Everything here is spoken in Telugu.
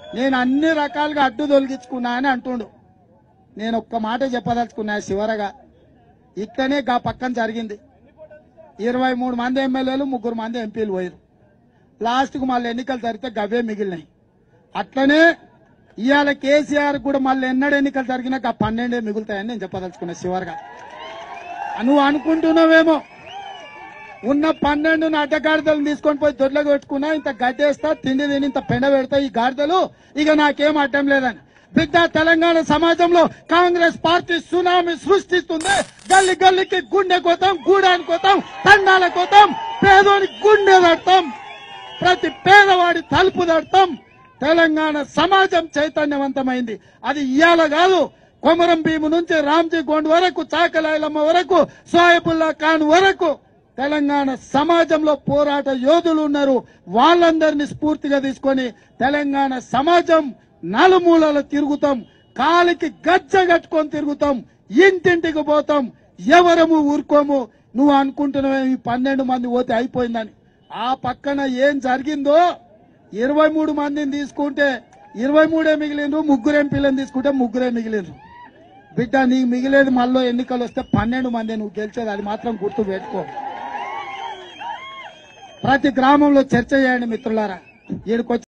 నేను అన్ని రకాలుగా అడ్డు తొలగించుకున్నా అని అంటుండు నేను ఒక్క మాట చెప్పదలుచుకున్నా శివరగా ఇక్కడనే గా పక్కన జరిగింది ఇరవై మూడు మంది ఎమ్మెల్యేలు ముగ్గురు మంది ఎంపీలు పోయారు లాస్ట్కు మళ్ళీ ఎన్నికలు జరిగితే గవే మిగిలినాయి అట్లనే ఇవాళ కేసీఆర్ కూడా మళ్ళీ ఎన్నడు ఎన్నికలు జరిగినా గా పన్నెండే మిగులుతాయని నేను చెప్పదలుచుకున్నా శివరగా నువ్వు అనుకుంటున్నావేమో ఉన్న పన్నెండున అడ్డగాడిదలను తీసుకొని పోయి దొడ్లో పెట్టుకున్నా ఇంత గడ్డేస్తా తిండి తిని ఇంత పెండ పెడతా ఈ గాడిదలు ఇక నాకేం అడ్డం లేదని బిడ్డ తెలంగాణ సమాజంలో కాంగ్రెస్ పార్టీ సునామీ సృష్టిస్తుంది గల్లి గల్లికి గుండె కోతాం గూడాని కోతాం తండాల కోతాం పేదోని గుండె తడతాం ప్రతి పేదవాడి తలుపు తడతాం తెలంగాణ సమాజం చైతన్యవంతమైంది అది ఇయ్యాల కాదు కొమరం భీము నుంచి రామ్జీ గోండ్ వరకు చాకలాయలమ్మ వరకు సోయబుల్లా ఖాన్ వరకు తెలంగాణ సమాజంలో పోరాట యోధులు ఉన్నారు వాళ్ళందరినీ స్ఫూర్తిగా తీసుకొని తెలంగాణ సమాజం నలుమూలలు తిరుగుతాం కాలికి గజ్జ కట్టుకొని తిరుగుతాం ఇంటింటికి పోతాం ఎవరము ఊరుకోము నువ్వు అనుకుంటున్నావే ఈ పన్నెండు మంది పోతే అయిపోయిందని ఆ పక్కన ఏం జరిగిందో ఇరవై మూడు మందిని తీసుకుంటే ఇరవై మూడే మిగిలిండ్రు ముగ్గురు ఎంపీలను తీసుకుంటే ముగ్గురే మిగిలిండ్రు బిడ్డ నీకు మిగిలేదు మళ్ళీ ఎన్నికలు వస్తే పన్నెండు మంది నువ్వు గెలిచేది అది మాత్రం గుర్తు పెట్టుకో ప్రతి గ్రామంలో చర్చ చేయండి మిత్రులారా ఈడికొచ్చి